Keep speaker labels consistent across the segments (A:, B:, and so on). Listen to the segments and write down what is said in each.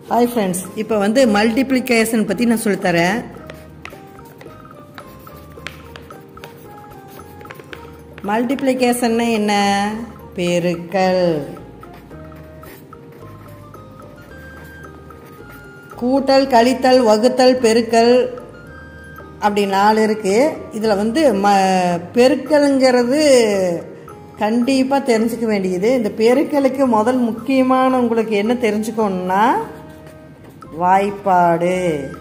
A: hi friends இப்போ வந்து multiplication பற்றி நான் சொல்லித்தரேன் மல்டிப்ளிகேஷன்னா என்ன பெருக்கல் கூட்டல் கழித்தல் வகுத்தல் பெருக்கல் அப்படி நாலு இருக்குது இதில் வந்து ம பெருக்கலுங்கிறது கண்டிப்பாக தெரிஞ்சுக்க வேண்டியது இந்த பெருக்கலுக்கு முதல் முக்கியமான உங்களுக்கு என்ன தெரிஞ்சுக்கணும்னா வாய்ப்பாடு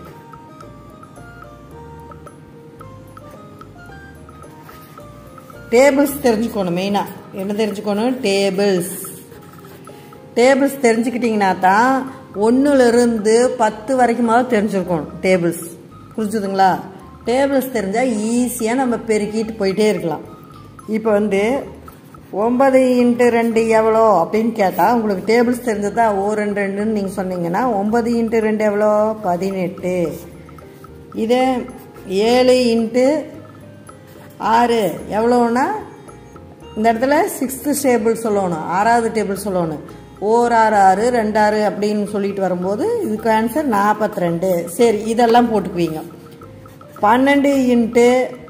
A: டேபிள்ஸ் தெரிஞ்சுக்கணும் மெயினாக என்ன தெரிஞ்சுக்கணும் டேபிள்ஸ் டேபிள்ஸ் தெரிஞ்சுக்கிட்டிங்கன்னா தான் ஒன்றுலேருந்து பத்து வரைக்குமாவது தெரிஞ்சிருக்கணும் டேபிள்ஸ் புரிஞ்சுதுங்களா டேபிள்ஸ் தெரிஞ்சால் ஈஸியாக நம்ம பெருக்கிட்டு போயிட்டே இருக்கலாம் இப்போ வந்து ஒன்பது இன்ட்டு ரெண்டு எவ்வளோ அப்படின்னு கேட்டால் உங்களுக்கு டேபிள்ஸ் தெரிஞ்சதா ஓ ரெண்டு ரெண்டுன்னு நீங்கள் சொன்னீங்கன்னா ஒன்பது இன்ட்டு ரெண்டு எவ்வளோ பதினெட்டு இதே ஏழு இன்ட்டு ஆறு எவ்வளோன்னா இந்த இடத்துல சிக்ஸ்த்து டேபிள் சொல்லணும் ஆறாவது டேபிள் சொல்லணும் ஓர் ஆறு ஆறு ரெண்டாறு அப்படின்னு சொல்லிட்டு வரும்போது இதுக்கு ஆன்சர் நாற்பத்தி ரெண்டு சரி இதெல்லாம் போட்டுக்குவீங்க பன்னெண்டு இன்ட்டு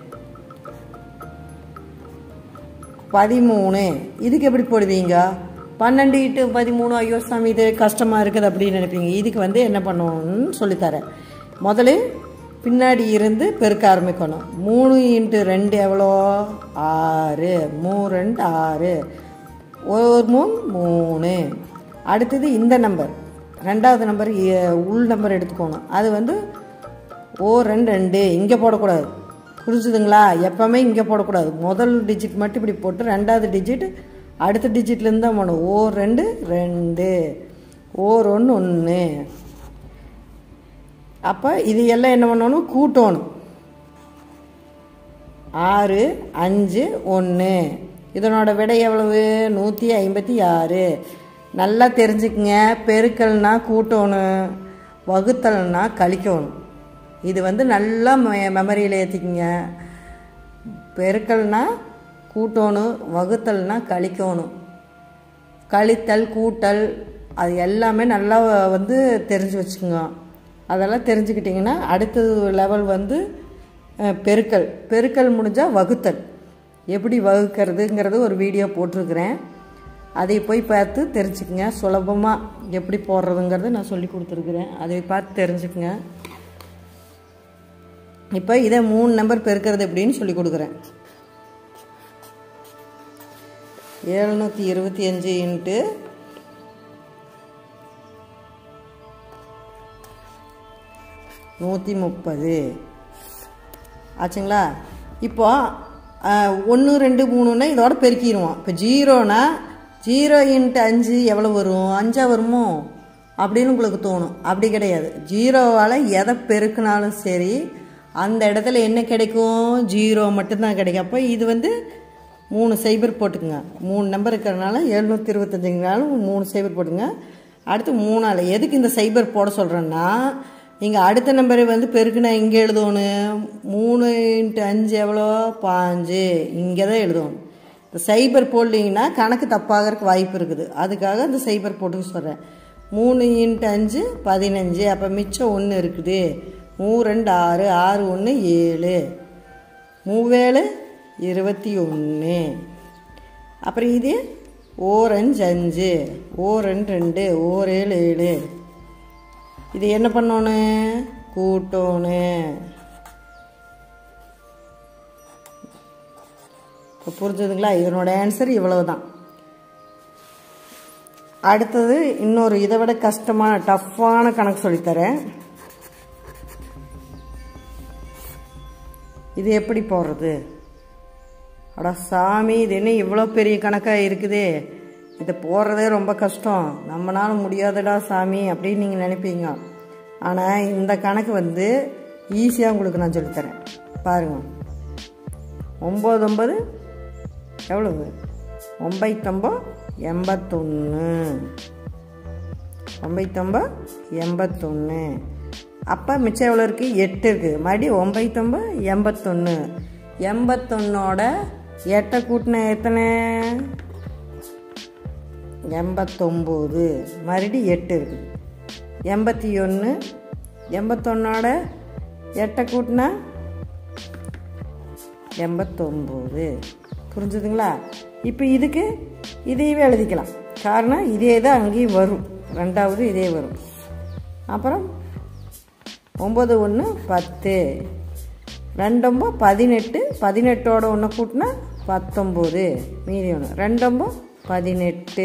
A: பதிமூணு இதுக்கு எப்படி போடுவீங்க பன்னெண்டு இன்ட்டு பதிமூணு ஐயோ சாமி இது கஷ்டமாக இருக்குது அப்படின்னு நினைப்பீங்க இதுக்கு வந்து என்ன பண்ணணும்னு சொல்லித்தரேன் முதல்ல பின்னாடி இருந்து பெருக்க ஆரம்பிக்கணும் மூணு இன்ட்டு ரெண்டு எவ்வளோ ஆறு மூணு ரெண்டு ஆறு ஒரு மூணு மூணு அடுத்தது இந்த நம்பர் ரெண்டாவது நம்பர் உள் நம்பர் எடுத்துக்கோணும் அது வந்து ஓ ரெண்டு ரெண்டு இங்கே போடக்கூடாது புரிஞ்சுதுங்களா எப்போவுமே இங்கே போடக்கூடாது முதல் டிஜிட் மட்டும் இப்படி போட்டு ரெண்டாவது டிஜிட் அடுத்த டிஜிட்லேருந்து தான் போகணும் ஓ ரெண்டு ரெண்டு ஓர் ஒன்று ஒன்று அப்போ இது எல்லாம் என்ன பண்ணணும் கூட்டணும் ஆறு அஞ்சு ஒன்று இதனோட விடை எவ்வளவு நூற்றி ஐம்பத்தி ஆறு நல்லா தெரிஞ்சுக்குங்க பெருக்கல்னா கூட்டணும் வகுத்தல்னா கழிக்கணும் இது வந்து நல்லா மெ மெமரியில் ஏற்றிக்குங்க பெருக்கல்னா கூட்டணும் வகுத்தல்னா கழிக்கணும் கழித்தல் கூட்டல் அது எல்லாமே நல்லா வந்து தெரிஞ்சு வச்சுக்கோங்க அதெல்லாம் தெரிஞ்சுக்கிட்டிங்கன்னா அடுத்தது லெவல் வந்து பெருக்கல் பெருக்கல் முடிஞ்சால் வகுத்தல் எப்படி வகுக்கிறதுங்கிறது ஒரு வீடியோ போட்டிருக்கிறேன் அதை போய் பார்த்து தெரிஞ்சுக்குங்க சுலபமாக எப்படி போடுறதுங்கிறத நான் சொல்லி கொடுத்துருக்குறேன் அதை பார்த்து தெரிஞ்சுக்குங்க இப்போ இதை மூணு நம்பர் பெருக்கிறது எப்படின்னு சொல்லி கொடுக்குறேன் எழுநூற்றி இருபத்தி அஞ்சு இன்ட்டு நூற்றி முப்பது ஆச்சுங்களா இப்போ ஒன்று ரெண்டு மூணுன்னா இதோட பெருக்கிடுவோம் இப்போ ஜீரோனா ஜீரோ இன்ட்டு அஞ்சு எவ்வளோ வரும் அஞ்சா வருமோ அப்படின்னு உங்களுக்கு தோணும் அப்படி கிடையாது ஜீரோவால் எதை பெருக்கினாலும் சரி அந்த இடத்துல என்ன கிடைக்கும் ஜீரோ மட்டும்தான் கிடைக்கும் அப்போ இது வந்து மூணு சைபர் போட்டுக்குங்க மூணு நம்பர் இருக்கிறனால எழுநூற்றி இருபத்தஞ்சுங்கனாலும் மூணு சைபர் போட்டுங்க அடுத்து மூணால் எதுக்கு இந்த சைபர் போட சொல்கிறேன்னா நீங்கள் அடுத்த நம்பரை வந்து பெருக்குனா இங்கே எழுதணும் மூணு இன்ட்டு அஞ்சு எவ்வளோ பாஞ்சு இங்கே தான் எழுதணும் இந்த சைபர் போடலிங்கன்னா கணக்கு தப்பாகிறதுக்கு வாய்ப்பு இருக்குது அதுக்காக இந்த சைபர் போட்டுக்க சொல்கிறேன் மூணு இன்ட்டு அஞ்சு பதினஞ்சு அப்போ மிச்சம் ஒன்று இருக்குது மூ ரெண்டு ஆறு ஆறு ஒன்று ஏழு மூவேழு இருபத்தி ஒன்று அப்புறம் இது ஓர் அஞ்சு அஞ்சு ஓர் ரெண்டு ரெண்டு ஓர் ஏழு ஏழு இது என்ன பண்ணணும் கூட்டணும் இப்போ புரிஞ்சுதுங்களா இதனோட ஆன்சர் இவ்வளவு தான் அடுத்தது இன்னொரு இதை விட கஷ்டமான டஃப்பான கணக்கு சொல்லித்தரேன் இது எப்படி போடுறது அடா சாமி இது என்ன இவ்வளோ பெரிய கணக்காக இருக்குதே இதை போடுறதே ரொம்ப கஷ்டம் நம்மளால முடியாதுடா சாமி அப்படின்னு நீங்கள் நினைப்பீங்க ஆனால் இந்த கணக்கு வந்து ஈஸியாக உங்களுக்கு நான் சொல்லித்தரேன் பாருங்கள் ஒம்பது ஒம்பது எவ்வளவு ஒம்பைத்தொம்பது எண்பத்தொன்று ஒம்பைத்தொம்பது எண்பத்தொன்று அப்போ மிச்சம் எவ்வளோ இருக்குது எட்டு இருக்குது மறுபடியும் ஒம்பைத்தொம்பது எண்பத்தொன்று எண்பத்தொன்னோட எட்டை கூட்டின எத்தனை எண்பத்தொம்போது மறுபடியும் எட்டு இருக்குது எண்பத்தி ஒன்று எண்பத்தொன்னோட எட்டை கூட்டினா எண்பத்தொம்போது புரிஞ்சுதுங்களா இப்போ இதுக்கு இதையவே எழுதிக்கலாம் காரணம் இதே தான் அங்கேயும் வரும் ரெண்டாவது இதே வரும் அப்புறம் ஒம்பது ஒன்று பத்து ரெண்டொம்போ பதினெட்டு பதினெட்டோட ஒன்று கூட்டினா பத்தொம்போது மீதி ஒன்று ரெண்டொம்போ பதினெட்டு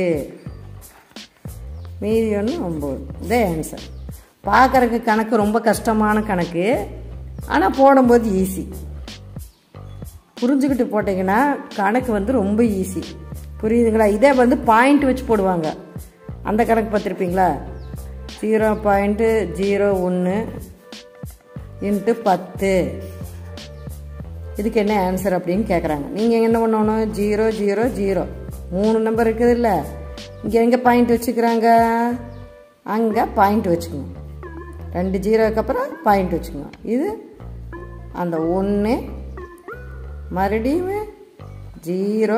A: மீதி ஒன்று ஒம்பது இதே ஆன்சர் பார்க்குறக்கு கணக்கு ரொம்ப கஷ்டமான கணக்கு ஆனால் போடும்போது ஈஸி புரிஞ்சுக்கிட்டு போட்டிங்கன்னா கணக்கு வந்து ரொம்ப ஈஸி புரியுதுங்களா இதே வந்து பாயிண்ட் வச்சு போடுவாங்க அந்த கணக்கு பார்த்துருப்பீங்களா ஜீரோ பாயிண்ட்டு ஜீரோ ஒன்று இன்ட்டு பத்து இதுக்கு என்ன ஆன்சர் அப்படின்னு கேட்குறாங்க நீங்கள் என்ன பண்ணணும் ஜீரோ ஜீரோ ஜீரோ மூணு நம்பர் இருக்குது இல்லை இங்கே எங்கே பாயிண்ட் வச்சுக்கிறாங்க அங்கே பாயிண்ட் வச்சுக்கணும் ரெண்டு ஜீரோக்கு அப்புறம் பாயிண்ட் வச்சுக்கணும் இது அந்த ஒன்று மறுபடியும் ஜீரோ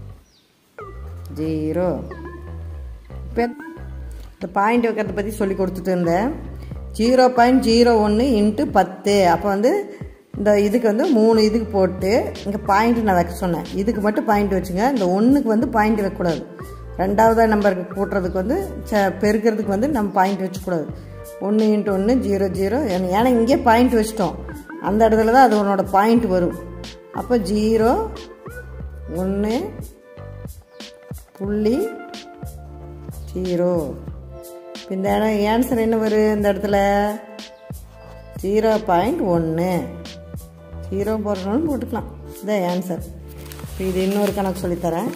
A: ஜீரோ இப்போ இந்த பாயிண்ட் வைக்கிறத பற்றி சொல்லி கொடுத்துட்டு இருந்தேன் ஜீரோ பாயிண்ட் ஜீரோ ஒன்று இன்ட்டு பத்து அப்போ வந்து இந்த இதுக்கு வந்து மூணு இதுக்கு போட்டு இங்கே பாயிண்ட் நான் வைக்க சொன்னேன் இதுக்கு மட்டும் பாயிண்ட் வச்சுங்க இந்த ஒன்றுக்கு வந்து பாயிண்ட் வைக்கக்கூடாது ரெண்டாவது நம்பருக்கு கூட்டுறதுக்கு வந்து ச பெருக்கிறதுக்கு வந்து நம்ம பாயிண்ட் வச்சுக்கூடாது ஒன்று இன்ட்டு ஒன்று ஜீரோ ஜீரோ ஏன்னா இங்கே பாயிண்ட் வச்சிட்டோம் அந்த இடத்துல தான் அது உன்னோட பாயிண்ட் வரும் அப்போ ஜீரோ ஒன்று புள்ளி ஜீரோ இந்த இடம் ஆன்சர் என்ன வரும் இந்த இடத்துல ஜீரோ பாயிண்ட் ஒன்று ஜீரோ போடுறோன்னு போட்டுக்கலாம் இதான் ஆன்சர் இப்போ இது இன்னொரு கணக்கு சொல்லித்தரேன்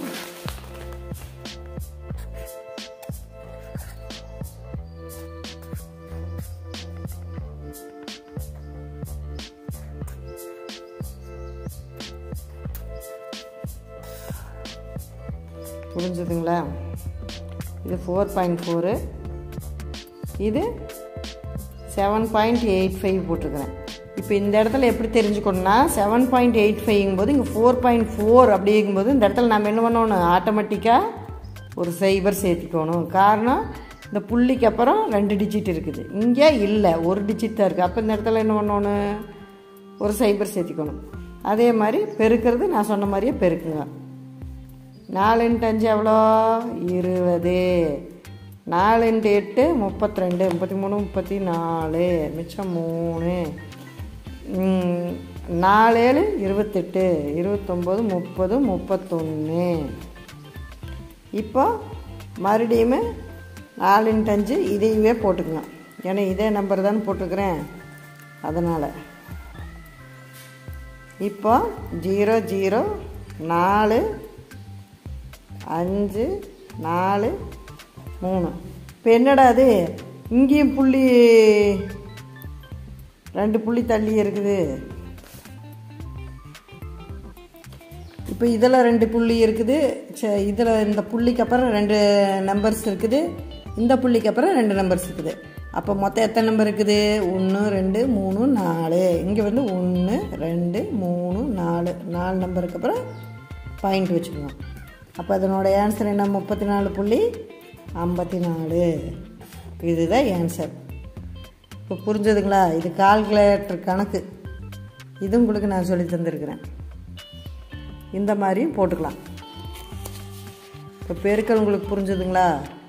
A: புரிஞ்சுதுங்களா இது ஃபோர் பாயிண்ட் ஃபோரு இது செவன் பாயிண்ட் எயிட் ஃபைவ் போட்டிருக்கிறேன் இப்போ இந்த இடத்துல எப்படி தெரிஞ்சுக்கணும்னா செவன் பாயிண்ட் எயிட் ஃபைவ்ங்கும்போது இங்கே ஃபோர் பாயிண்ட் ஃபோர் அப்படிங்கும்போது இந்த இடத்துல நம்ம என்ன பண்ணணும் ஆட்டோமேட்டிக்காக ஒரு சைபர் சேர்த்திக்கணும் காரணம் இந்த புள்ளிக்கு அப்புறம் ரெண்டு டிஜிட் இருக்குது இங்கே இல்லை ஒரு டிஜிட் தான் இருக்குது அப்போ இந்த இடத்துல என்ன பண்ணணும் ஒரு சைபர் சேர்த்திக்கணும் அதே மாதிரி பெருக்கிறது நான் சொன்ன மாதிரியே பெருக்குங்க நாலு இன்ட்டு அஞ்சு எவ்வளோ இருபது நாலு இன்ட்டு எட்டு முப்பத்தி ரெண்டு முப்பத்தி மூணு முப்பத்தி நாலு மிச்சம் மூணு நாலு ஏழு இருபத்தெட்டு இருபத்தொம்போது முப்பது முப்பத்தொன்று இப்போ மறுபடியும் நாலு இன்ட்டு அஞ்சு இதையவே போட்டுக்கங்க ஏன்னா இதே நம்பர் தானே போட்டுக்கிறேன் அதனால் இப்போ ஜீரோ ஜீரோ நாலு அஞ்சு நாலு மூணு இப்போ என்னடா அது இங்கேயும் புள்ளி ரெண்டு புள்ளி தள்ளி இருக்குது இப்போ இதில் ரெண்டு புள்ளி இருக்குது இதில் இந்த புள்ளிக்கு அப்புறம் ரெண்டு நம்பர்ஸ் இருக்குது இந்த புள்ளிக்கு அப்புறம் ரெண்டு நம்பர்ஸ் இருக்குது அப்போ மொத்தம் எத்தனை நம்பர் இருக்குது ஒன்று ரெண்டு மூணு நாலு இங்கே வந்து ஒன்று ரெண்டு மூணு நாலு நாலு நம்பருக்கு அப்புறம் பாயிண்ட் வச்சுக்கணும் அப்போ அதனோட ஆன்சர் என்ன முப்பத்தி நாலு புள்ளி ஐம்பத்தி நாலு இதுதான் ஆன்சர் இப்போ புரிஞ்சதுங்களா இது கால்குலேட்டர் கணக்கு இது உங்களுக்கு நான் சொல்லி தந்திருக்கிறேன் இந்த மாதிரியும் போட்டுக்கலாம் இப்போ பெருக்கல் உங்களுக்கு புரிஞ்சுதுங்களா